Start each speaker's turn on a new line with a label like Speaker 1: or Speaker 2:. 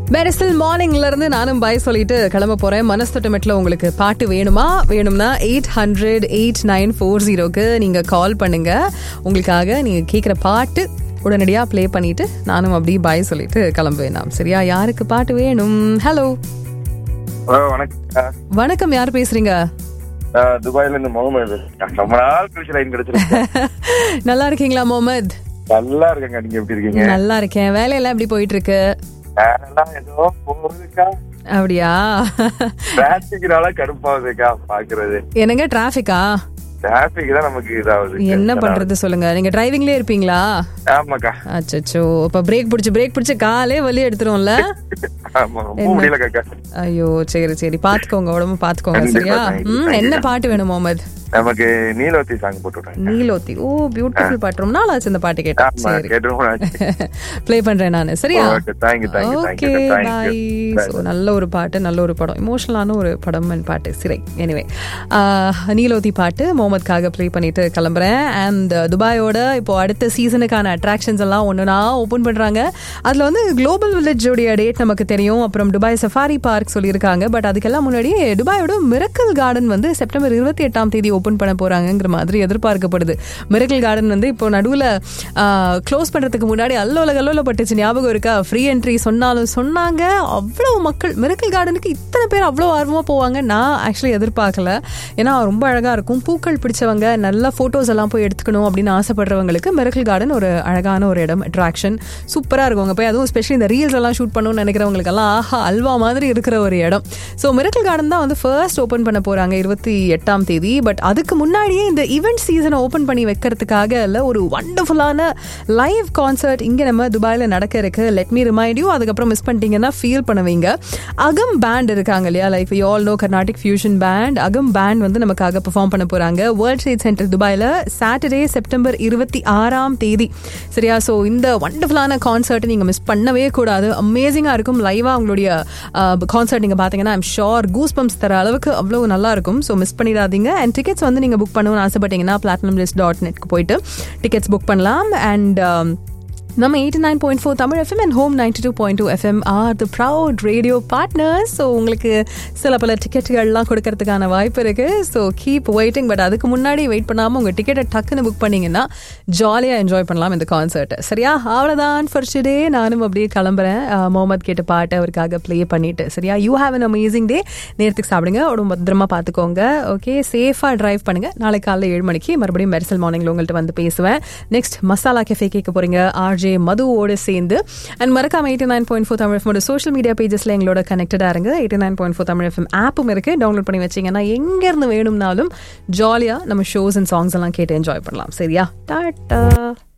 Speaker 1: பெரிசல் மார்னிங்ல இருந்து நானும் பாய் சொல்லிட்டு கிளம்ப போறேன் மனஸ்தட்டமெட்ல உங்களுக்கு பாட்டு வேணுமா வேணும்னா eight hundred eight nine four ஜீரோக்கு நீங்க கால் பண்ணுங்க உங்களுக்காக நீங்க கேட்குற பாட்டு உடனடியாக ப்ளே பண்ணிட்டு நானும் அப்படியே பாய் சொல்லிட்டு கிளம்புவேன் நாம் சரியா யாருக்கு பாட்டு வேணும் ஹலோ
Speaker 2: ஹலோ வணக்கம்
Speaker 1: வணக்கம் யார் பேசுறீங்க
Speaker 2: நான் துபாயில இருந்து முகமது பேசுறேன். ரொம்ப நாள் கழிச்சு லைன் கிடைச்சிருக்கு
Speaker 1: நல்லா இருக்கீங்களா முகமது
Speaker 2: நல்லா இருக்கேங்க நீங்க எப்படி இருக்கீங்க
Speaker 1: நல்லா இருக்கேன் வேலையெல்லாம் எப்படி போயிட்டு இருக்கு
Speaker 2: வேறெல்லாம் ஏதோ போகுதுக்கா
Speaker 1: அப்படியா
Speaker 2: டிராபிக்னால கடுப்பாகுதுக்கா பாக்குறது
Speaker 1: என்னங்க டிராஃபிக்கா
Speaker 2: டிராபிக் தான் நமக்கு இதாகுது
Speaker 1: என்ன பண்றது சொல்லுங்க நீங்க டிரைவிங்லயே இருப்பீங்களா
Speaker 2: ஆமாக்கா
Speaker 1: அச்சோ இப்ப பிரேக் பிடிச்சு பிரேக் பிடிச்சு காலே வலி எடுத்துரும்ல
Speaker 2: ஆமா ரொம்ப முடியல காக்கா
Speaker 1: ஐயோ சரி சரி பாத்துக்கோங்க உடம்பு பாத்துக்கோங்க
Speaker 2: கண்டிப்பா,
Speaker 1: சரியா
Speaker 2: thank you,
Speaker 1: ம்
Speaker 2: thank you.
Speaker 1: என்ன பாட்டு வேணும் முகமது
Speaker 2: நமக்கு நீலவத்தி சாங் போட்டு விட்றேன்
Speaker 1: நீலோத்தி ஓ பியூட்டிஃபுல் பாட்டு ரொம்ப நாள் ஆச்சு இந்த பாட்டு கேட்டேன்
Speaker 2: ஆமா
Speaker 1: சரி
Speaker 2: கேட்டு
Speaker 1: ப்ளே பண்றேன் நானு சரியா
Speaker 2: okay thank you thank you
Speaker 1: okay
Speaker 2: thank you
Speaker 1: bye
Speaker 2: thank you
Speaker 1: so நல்ல ஒரு பாட்டு நல்ல ஒரு படம் இமோஷனலான ஒரு படம் and பாட்டு சிறை எனிவே நீலோதி பாட்டு முகமதுக்காக ப்ளே பண்ணிட்டு கிளம்புறேன் அண்ட் துபாயோட இப்போ அடுத்த சீசனுக்கான அட்ராக்ஷன்ஸ் எல்லாம் ஒன்றுனா ஓப்பன் பண்றாங்க அதுல வந்து குளோபல் வில்லேஜோடைய டேட் நமக்கு தெரியும் அப்புறம் துபாய் சஃபாரி பார்க் சொல்லியிருக்காங்க பட் அதுக்கெல்லாம் முன்னாடி துபாயோட மிரக்கல் கார்டன் வந்து செப்டம்பர் இருபத்தி எட்டாம் தேதி ஓப்பன் பண்ண போறாங்கங்கிற மாதிரி எதிர்பார்க்கப்படுது மிரக்கல் கார்டன் வந்து இப்போ நடுவில் க்ளோஸ் பண்றதுக்கு முன்னாடி அல்லோல கல்லோல பட்டுச்சு ஞாபகம் இருக்கா ஃப்ரீ என்ட்ரி சொன்னாலும் சொன்னாங்க அவ்வளவு மக்கள் மிரக்கல் கார்டனுக்கு இத்தனை பேர் அவ்வளோ ஆர்வமாக போவாங்க நான் ஆக்சுவலி எதிர்பார்க்கல ஏன்னா ரொம்ப அழகா இருக்கும் பூக்கள் பிடிச்சவங்க நல்ல ஃபோட்டோஸ் எல்லாம் போய் எடுத்துக்கணும் அப்படின்னு ஆசைப்படுறவங்களுக்கு மிரக்கல் கார்டன் ஒரு அழகான ஒரு இடம் அட்ராக்ஷன் சூப்பராக இருக்கும் அங்கே போய் அதுவும் ஸ்பெஷலி இந்த ரீல்ஸ் எல்லாம் ஷூட் பண்ணணும்னு நினைக்கிறவங்களுக்கெல்லாம் ஆஹா அல்வா மாதிரி இருக்கிற ஒரு இடம் ஸோ மிரக்கல் கார்டன் தான் வந்து ஃபர்ஸ்ட் ஓப்பன் பண்ண போறாங்க இருபத்தி எட்டாம் தேதி பட் அதுக்கு முன்னாடியே இந்த ஈவெண்ட் சீசனை ஓப்பன் பண்ணி வைக்கிறதுக்காக இல்லை ஒரு வண்டர்ஃபுல்லான லைவ் கான்சர்ட் இங்கே நம்ம துபாயில் நடக்க இருக்கு லெட் மீ ரிமைண்ட் யூ அதுக்கப்புறம் மிஸ் பண்ணிட்டீங்கன்னா ஃபீல் பண்ணுவீங்க அகம் பேண்ட் இருக்காங்க இல்லையா like you all know Carnatic fusion band Agam band வந்து நமக்காக பெர்ஃபார்ம் பண்ண போறாங்க வேர்ல்ட் ட்ரேட் சென்டர் துபாயில் சாட்டர்டே செப்டம்பர் இருபத்தி ஆறாம் தேதி சரியா ஸோ இந்த வண்டர்ஃபுல்லான கான்சர்ட்டை நீங்கள் மிஸ் பண்ணவே கூடாது அமேசிங்காக இருக்கும் லைவாக உங்களுடைய கான்சர்ட் நீங்கள் பார்த்தீங்கன்னா ஐம் ஷோர் கூஸ் பம்ப்ஸ் தர அளவுக்கு அவ்வளோ நல்லா இருக்கும் ஸோ மிஸ் பண்ணிடாதீங்க அண்ட் டிக்கெட்ஸ் வந்து நீங்கள் புக் பண்ணணும்னு ஆசைப்பட்டீங்கன்னா பிளாட்டினம் லிஸ்ட் டாட் நெட்க்கு போயிட்டு டிக்கெட்ஸ் புக் பண்ணலாம் அண்ட் நம்ம eighty nine point four Tamil FM and home ninety two point two FM are the proud radio partners so உங்களுக்கு சில பல டிக்கெட்டுகள்லாம் கொடுக்கறதுக்கான வாய்ப்பு இருக்கு ஸோ கீப் வெயிட்டிங் பட் அதுக்கு முன்னாடி வெயிட் பண்ணாமல் உங்கள் டிக்கெட்டை டக்குன்னு புக் பண்ணீங்கன்னா ஜாலியாக என்ஜாய் பண்ணலாம் இந்த கான்சர்ட்டை சரியா அவ்வளோதான் ஃபர்ஸ்ட் டே நானும் அப்படியே கிளம்புறேன் அஹ், முகமது கேட்ட பாட்டை அவருக்காக ப்ளே பண்ணிட்டு சரியா you have an amazing day நேரத்துக்கு சாப்பிடுங்க உடம்பு பத்திரமா பார்த்துக்கோங்க ஓகே சேஃபாக டிரைவ் பண்ணுங்க நாளை காலைல ஏழு மணிக்கு மறுபடியும் மெரிசல் மார்னிங்ல உங்கள்கிட்ட வந்து பேசுவேன் நெக்ஸ்ட் மசாலா கெஃபே கேட்க போறீங்க ஆர்ஜே மதுவோடு சேர்ந்து அண்ட் மறக்காம eighty nine point four Tamil FM social media பேஜஸ்ல எங்களோட கனெக்டடா இருங்க eighty nine point four Tamil FM ஆப்பும் இருக்கு டவுன்லோட் பண்ணி வச்சீங்கன்னா எங்க இருந்து வேணும்னாலும் ஜாலியா நம்ம ஷோஸ் அண்ட் சாங்ஸ் எல்லாம் கேட்டு என்ஜாய் பண்ணலாம் சரியா டாட்டா